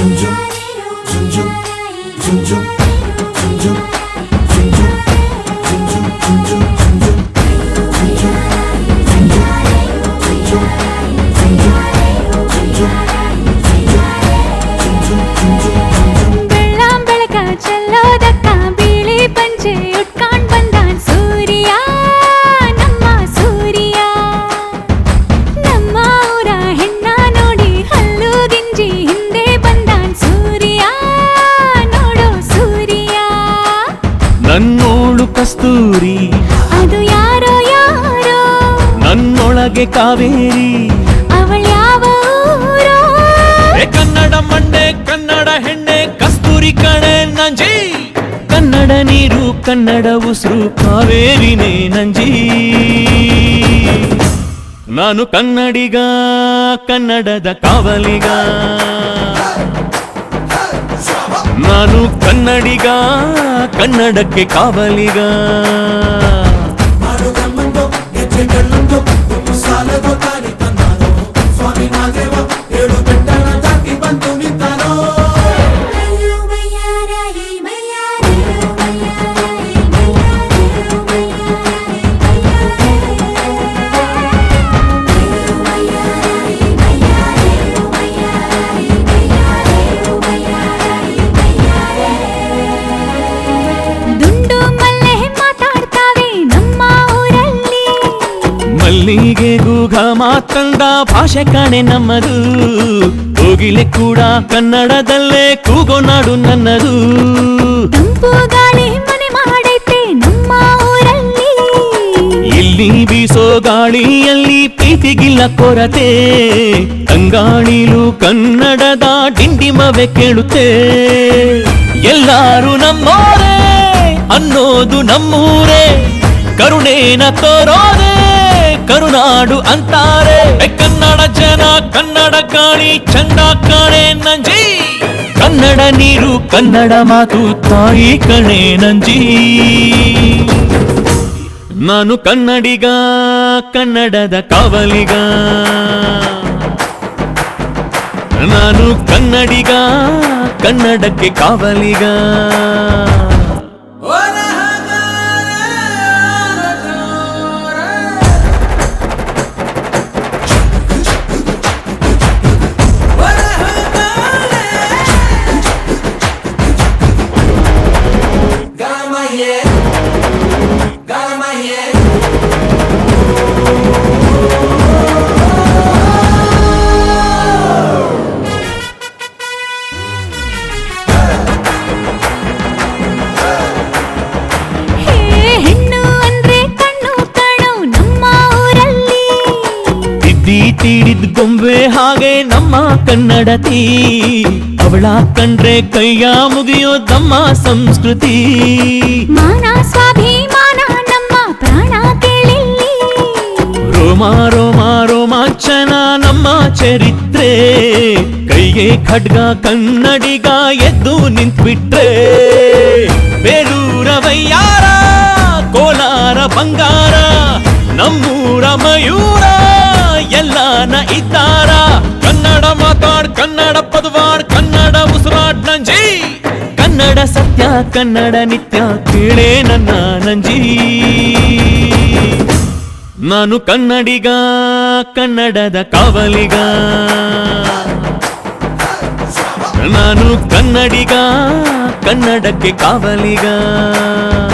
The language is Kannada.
ಬೆಳ್ಳಾಂ ಬೆಳಕ ಚೆಲ್ಲೋದಕ್ಕ ಬಿಳಿ ಪಂಚೆ ಉಟ್ಕೊಂಡ್ ಬಂದಾನ್ ಸೂರ್ಯ ನಮ್ಮ ಸೂರ್ಯ ನಮ್ಮ ಊರ ಹೆಣ್ಣ ನೋಡಿ ಹಲ್ಲು ಗಿಂಜಿ ಹಿಂದೆ ಬಂದಾನ್ ಸೂರ್ಯ ನೋಡೋ ಸೂರ್ಯ ನನ್ನೋಳು ಕಸ್ತೂರಿ ಅದು ಯಾರೋ ಯಾರೋ ನನ್ನೊಳಗೆ ಕಾವೇರಿ ಅವಳ ಯಾವ ಊರೋ ಏ ಕನ್ನಡ ಮಂಡೆ ಕನ್ನಡ ಹೆಣ್ಣೆ ಕಸ್ತೂರಿ ಕಣೆ ನಂಜಿ ಕನ್ನಡ ನೀರು ಕನ್ನಡ ಉಸಿರು ಕಾವೇರಿನೇ ನಂಜಿ ನಾನು ಕನ್ನಡಿಗ ಕನ್ನಡದ ಕಾವಲಿಗ ನಾನು ಕನ್ನಡಿಗ ಕನ್ನಡಕ್ಕೆ ಕಾವಲಿಗ ಮಾಡುಗಮ್ಮಂದು ಗೆಜ್ಜೆಗಳೊಂದು ಒಂದು ಸಾಲದು ತಾನಿ ತಂದಾನೋ ಸ್ವಾಮಿ ಮಾದೇವ ಏಳು ಬೆಟ್ಟನ ದಾಟಿ ಬಂದು ನಿಂತಾನೋ ದುಂಡು ಮಲ್ಲೆ ಮಾತಾಡ್ತಾವೆ ನಮ್ಮ ಊರಲ್ಲಿ ಮಲ್ಲಿಗೆ ಗೂಗ ಮಾತಂದ ಭಾಷೆ ಕಾಣೆ ನಮ್ಮದು ಕೋಗಿಲೆ ಕೂಡ ಕನ್ನಡದಲ್ಲೇ ಕೂಗೋ ನಾಡು ನನ್ನದು ತಂಪು ಗಾಳಿ ಮನೆ ಮಾಡೈತೆ ನಮ್ಮ ಊರಲ್ಲಿ ಇಲ್ಲಿ ಬೀಸೋ ಗಾಳಿಯಲ್ಲಿ ಪ್ರೀತಿಗಿಲ್ಲ ಕೊರತೆ ತಂಗಾಳಿಲು ಕನ್ನಡದ ಡಿಂಡಿಮವೆ ಕೇಳುತ್ತೆ ಎಲ್ಲಾರು ನಮ್ಮೋರೇ ಅನ್ನೋದು ನಮ್ಮೂರೇ ಕರುಣೇನ ತೋರೋದೆ ಕರುನಾಡು ಅಂತಾರೆ ಏ ಕನ್ನಡ ಜನ ಕನ್ನಡ ಗಾಳಿ ಚಂದ ಕಾಣೆ ನಂಜಿ ಕನ್ನಡ ನೀರು ಕನ್ನಡ ಮಾತು ತಾಯಿ ಕಣೆ ನಂಜಿ ನಾನು ಕನ್ನಡಿಗ ಕನ್ನಡದ ಕಾವಲಿಗ ನಾನು ಕನ್ನಡಿಗ ಕನ್ನಡಕ್ಕೆ ಕಾವಲಿಗ Got my head, got my head. ಹೇ ಹೆಣ್ಣು ಅಂದ್ರೆ ಕಣ್ಣು ಕಣು ನಮ್ಮ ಊರಲ್ಲಿ ತಿದ್ದಿ ತೀಡಿದ್ ಗೊಂಬೆ ಹಾಗೆ ನಮ್ಮ ಕನ್ನಡತಿ ಅವಳ ಕಂಡ್ರೆ ಕೈಯ ಮುಗಿಯೋದಮ್ಮ ಸಂಸ್ಕೃತಿ ಮಾನ ಸ್ವಾಭಿಮಾನ ನಮ್ಮ ಪ್ರಾಣ ಕೇಳಿಲ್ಲಿ ರೋಮ ರೋಮ ರೋಮಾಂಚನ ನಮ್ಮ ಚರಿತ್ರೆ ಕೈಗೆ ಖಡ್ಗ ಕನ್ನಡಿಗ ಎದ್ದು ನಿಂತ್ಬಿಟ್ರೆ ಬೇಲೂರ ವಯ್ಯಾರ ಕೋಲಾರ ಬಂಗಾರ ನಮ್ಮೂರ ಮಯೂರ ಎಲ್ಲಾನ ಇದ್ದಾರ ಕನ್ನಡ ಮಾತಾಡ್ ಕನ್ನಡ ಪದವಾಡ್ ಕನ್ನಡ ಉಸಿರಾಡ್ ನಂಜಿ ಕನ್ನಡ ಸತ್ಯ ಕನ್ನಡ ನಿತ್ಯ ಕೇಳೇ ನನ್ನ ನಂಜಿ ನಾನು ಕನ್ನಡಿಗ ಕನ್ನಡದ ಕಾವಲಿಗ ನಾನು ಕನ್ನಡಿಗ ಕನ್ನಡಕ್ಕೆ ಕಾವಲಿಗ